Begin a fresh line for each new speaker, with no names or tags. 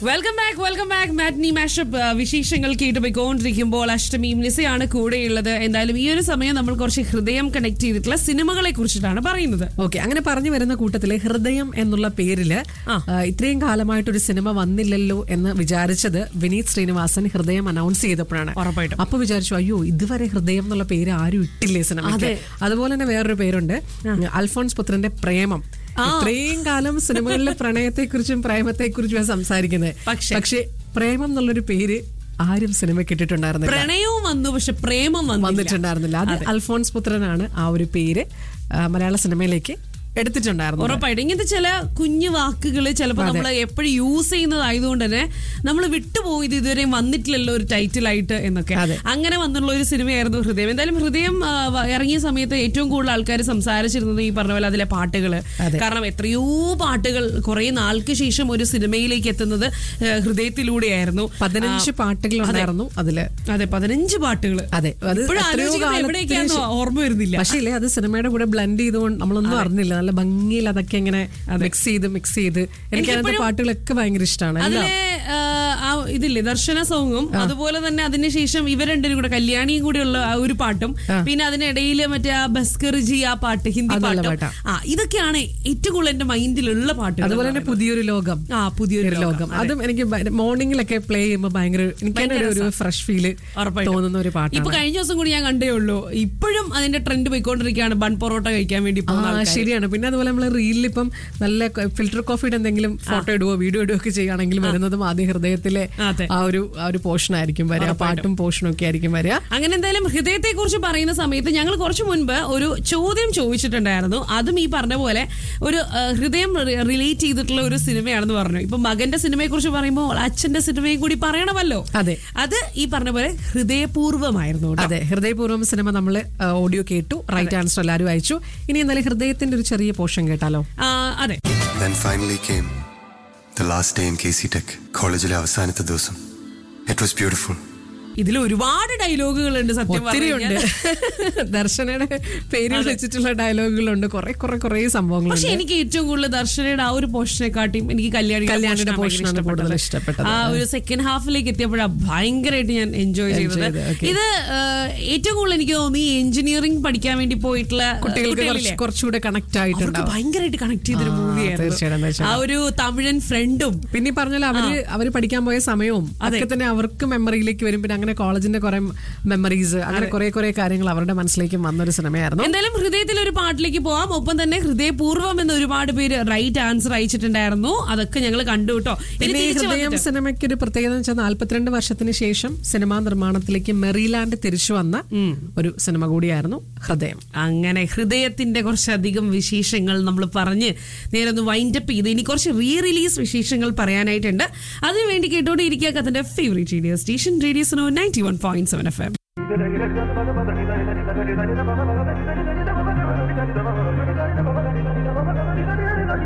Welcome back welcome back matinee mashup വിശേഷങ്ങൾ കേട്ടുപോയിക്കൊണ്ടിരിക്കുമ്പോൾ അഷ്ടമിയും നിസയാണ് കൂടെയുള്ളത് എന്തായാലും ഈ ഒരു സമയം നമ്മൾ കുറച്ച് ഹൃദയം കണക്ട് ചെയ്തിട്ടുള്ള സിനിമകളെ കുറിച്ചിട്ടാണ് പറയുന്നത്
ഓക്കെ അങ്ങനെ പറഞ്ഞു വരുന്ന കൂട്ടത്തില് ഹൃദയം എന്നുള്ള പേരില്
ആ.
ആ, ഇത്രയും കാലമായിട്ടൊരു സിനിമ വന്നില്ലല്ലോ എന്ന് വിചാരിച്ചത് വിനീത് ശ്രീനിവാസൻ ഹൃദയം അനൗൺസ് ചെയ്തപ്പോഴാണ്
ഉറപ്പായിട്ടും.
അപ്പൊ വിചാരിച്ചു അയ്യോ ഇതുവരെ ഹൃദയം എന്നുള്ള പേര് ആരും ഇട്ടില്ലേ സിനിമ
അതെ.
അതുപോലെ തന്നെ വേറൊരു പേരുണ്ട് അൽഫോൺസ് പുത്രന്റെ പ്രേമം ഇത്രയും കാലം സിനിമകളിലെ പ്രണയത്തെക്കുറിച്ചും പ്രേമത്തെക്കുറിച്ചും സംസാരിക്കുന്നത്
പക്ഷേ-
പക്ഷേ പ്രേമം എന്നുള്ളൊരു പേര് ആരും സിനിമയ്ക്ക് ഇട്ടിട്ടുണ്ടായിരുന്നില്ല
പ്രണയവും വന്നു പക്ഷെ പ്രേമം വന്നില്ല
വന്നിട്ടുണ്ടായിരുന്നില്ല അത് അൽഫോൺസ് പുത്രനാണ് ആ ഒരു പേര് ആ, മലയാള സിനിമയിലേക്ക് എടുത്തിട്ടുണ്ടായിരുന്നു
ഉറപ്പായിട്ടും ഇങ്ങനത്തെ ചില കുഞ്ഞു വാക്കുകൾ ചിലപ്പോൾ നമ്മൾ എപ്പോഴും യൂസ് ചെയ്യുന്നതായതുകൊണ്ട് തന്നെ നമ്മൾ വിട്ടുപോയത് ഇതുവരെ വന്നിട്ടില്ലല്ലോ ഒരു ടൈറ്റിലായിട്ട് എന്നൊക്കെ
അതെ.
അങ്ങനെ വന്നുള്ള ഒരു സിനിമയായിരുന്നു ഹൃദയം എന്തായാലും ഹൃദയം ആ, വ- ഇറങ്ങിയ സമയത്ത് ഏറ്റവും കൂടുതൽ ആൾക്കാർ സംസാരിച്ചിരുന്നത് ഈ പറഞ്ഞ പോലെ അതിലെ പാട്ടുകൾ
അതെ.
കാരണം എത്രയോ പാട്ടുകൾ കുറെ നാൾക്ക് ശേഷം ഒരു സിനിമയിലേക്ക് എത്തുന്നത് ആ, ഹൃദയത്തിലൂടെയായിരുന്നു
പതിനഞ്ച് പാട്ടുകൾ ഉണ്ടായിരുന്നു അതില്
അതെ പതിനഞ്ച് പാട്ടുകൾ
അതെ അത്
ഇപ്പോഴും
എത്രയോ
ആലോചിക്കുമ്പോൾ
കാലത്തിന്
എവിടേക്കാന്ന്
ശേ-
ഓർമ്മ വരുന്നില്ല
പക്ഷേ ഇല്ലേ അത് സിനിമയുടെ കൂടെ ബ്ലെൻഡ് ചെയ്തുകൊണ്ട് നമ്മളൊന്നും അറിഞ്ഞില്ല നല്ല ഭംഗിയിൽ അതൊക്കെ ഇങ്ങനെ മിക്സ് ചെയ്ത് മിക്സ് ചെയ്ത് എനിക്ക് അതിന്റെ
എനിക്കിപ്പോഴും
പാട്ടുകളൊക്കെ ഭയങ്കര ഇഷ്ടമാണ് എല്ലാം
അതിലെ ആ, ആ ഇതില്ലേ ദർശന സോങ്ങും അതുപോലെ തന്നെ അതിനുശേഷം ഇവർ രണ്ടിനും കൂടെ കല്യാണിയും കൂടെയുള്ള ആ ഒരു പാട്ടും പിന്നെ അതിനിടയിൽ മറ്റേ ആ ബസ്കർ ജി ആ പാട്ട് ഹിന്ദി
അത് നല്ല
പാട്ടും
പാട്ടാ.
ആ ഇതൊക്കെയാണ് ഏറ്റവും കൂടുതൽ എന്റെ മൈൻഡിലുള്ള പാട്ടുകൾ
അതുപോലെ തന്നെ പുതിയൊരു ലോകം
ആ പുതിയൊരു
ഒരു ലോകം അതും എനിക്ക് മോർണിംഗിലൊക്കെ പ്ലേ ചെയ്യുമ്പോൾ ഭയങ്കര എനിക്ക് തന്നെ ഒരു- ഒരു ഫ്രഷ് ഫീല്
ഉറപ്പായിട്ടും.
തോന്നുന്ന ഒരു
ഇപ്പൊ
പാട്ടാണ്
കഴിഞ്ഞ ദിവസം കൂടി ഞാൻ കണ്ടേ ഉള്ളൂ ഇപ്പോഴും അതിന്റെ ട്രെൻഡ് പോയിക്കൊണ്ടിരിക്കുകയാണ് ബൺ പൊറോട്ട കഴിക്കാൻ വേണ്ടി
ആ
പോകുന്ന ആൾക്കാര്.
ശരിയാണ് പിന്നെ അതുപോലെ നമ്മൾ റീലിൽ ഇപ്പം നല്ല ഫിൽറ്റർ കോഫിയുടെ എന്തെങ്കിലും ഫോട്ടോ ഇടുവോ വീഡിയോ ഇടുവോ ഒക്കെ ചെയ്യുകയാണെങ്കിൽ വരുന്നതും ആദ്യം ഹൃദയത്തിലെ
അതെ.
ആ ഒരു ആ ഒരു പോർഷൻ ആയിരിക്കും വരിക പാട്ടും പോർഷനും ഒക്കെ ആയിരിക്കും വരിക
അങ്ങനെ എന്തായാലും ഹൃദയത്തെ കുറിച്ച് പറയുന്ന സമയത്ത് ഞങ്ങൾ കുറച്ചു മുൻപ് ഒരു ചോദ്യം ചോദിച്ചിട്ടുണ്ടായിരുന്നു അതും ഈ പറഞ്ഞ പോലെ ഒരു ആ, ഹൃദയം റിലേറ്റ് ചെയ്തിട്ടുള്ള ഒരു സിനിമയാണെന്ന് പറഞ്ഞു ഇപ്പൊ മകന്റെ സിനിമയെ കുറിച്ച് പറയുമ്പോൾ അച്ഛന്റെ സിനിമയും കൂടി പറയണമല്ലോ
അതെ.
അത് ഈ പറഞ്ഞ പോലെ ഹൃദയപൂർവ്വമായിരുന്നു കേട്ടോ.
അതെ ഹൃദയപൂർവ്വം സിനിമ നമ്മൾ ഓഡിയോ കേട്ടു റൈറ്റ് ആൻസർ എല്ലാവരും അയച്ചു ഇനി എന്നാലും ഹൃദയത്തിന്റെ ഒരു ചെറിയ പോർഷൻ കേട്ടാലോ
ആ, അതെ
Then finally came the last day in KC Tech, കോളേജിലെ അവസാനത്തെ ദിവസം ഇറ്റ് വാസ് ബ്യൂട്ടിഫുൾ
ഇതിൽ ഒരുപാട് ഡയലോഗുകൾ ഉണ്ട് സത്യം
ഒത്തിരി
പറഞ്ഞു
ഉണ്ട്
കഴിഞ്ഞാൽ.
ദർശനയുടെ പേരിൽ വെച്ചിട്ടുള്ള ഡയലോഗുകളുണ്ട് കുറെ കുറെ കുറെ
പക്ഷെ
സംഭവങ്ങളുണ്ട്
എനിക്ക് ഏറ്റവും കൂടുതൽ ദർശനയുടെ ആ ഒരു പോർഷനെ കാട്ടിയും എനിക്ക് കല്യാണി
കല്യാണിയുടെ portion ആണ് കൂടുതൽ ഇഷ്ടപ്പെട്ടത്.
ആ ഒരു സെക്കൻഡ് ഹാഫിലേക്ക് എത്തിയപ്പോഴാണ് ഭയങ്കരമായിട്ട് ഞാൻ എൻജോയ് ചെയ്തത്
ചെയ്തത്, okay.
ഇത് ആ, ഏറ്റവും കൂടുതൽ എനിക്ക് തോന്നി എഞ്ചിനീയറിംഗ് പഠിക്കാൻ വേണ്ടി പോയിട്ടുള്ള ആ,
കുട്ടികൾക്ക്
കുട്ടികളില്ലേ?
കുറച്ച് കുറച്ചുകൂടെ കണക്ട്
അവർക്ക്
ആയിട്ടുണ്ടാവും
ഭയങ്കരമായിട്ട് കണക്ട് ചെയ്തൊരു
ആ,
മൂവിയായിരുന്നു
തീർച്ചയായിട്ടും, തീർച്ചയായിട്ടും.
ആ ഒരു തമിഴൻ ഫ്രണ്ടും
പിന്നെ ഈ പറഞ്ഞാൽ അവര് അവര് പഠിക്കാൻ പോയ സമയവും ഒക്കെ തന്നെ അവർക്ക് മെമ്മറിയിലേക്ക് വരും പിന്നെ അങ്ങനെ കോളേജിന്റെ കുറെ മെമ്മറീസ് അങ്ങനെ കുറെ കുറെ കാര്യങ്ങൾ അവരുടെ മനസ്സിലേക്ക് വന്നൊരു സിനിമയായിരുന്നു
എന്തായാലും ഹൃദയത്തിൽ ഒരു പാട്ടിലേക്ക് പോവാം ഒപ്പം തന്നെ ഹൃദയപൂർവ്വം എന്ന് ഒരുപാട് പേര് റൈറ്റ് ആൻസർ അയച്ചിട്ടുണ്ടായിരുന്നു അതൊക്കെ ഞങ്ങൾ കണ്ടു കേട്ടോ ഇനി
പിന്നെ ഈ
തിരിച്ച്
ഹൃദയം
വന്നിട്ട്
സിനിമയ്ക്ക് ഒരു പ്രത്യേകത എന്ന് വെച്ചാൽ നാല്പത്തിരണ്ട് വർഷത്തിന് ശേഷം സിനിമാ നിർമ്മാണത്തിലേക്ക് മെറിലാൻഡ് തിരിച്ചു വന്ന ഒരു സിനിമ കൂടിയായിരുന്നു ഹൃദയം
അങ്ങനെ ഹൃദയത്തിന്റെ കുറച്ചധികം വിശേഷങ്ങൾ നമ്മൾ പറഞ്ഞ് നേരെ ഒന്ന് വൈൻഡപ്പ് ചെയ്ത് ഇനി കുറച്ച് റീ റിലീസ് വിശേഷങ്ങൾ പറയാനായിട്ടുണ്ട് അതിനുവേണ്ടി കേട്ടോണ്ടിരിക്കുക കഥന്റെ ഫേവറേറ്റ് റേഡിയോ സ്റ്റേഷൻ റേഡിയോ സനോ ninety one point seven F M
Thank you.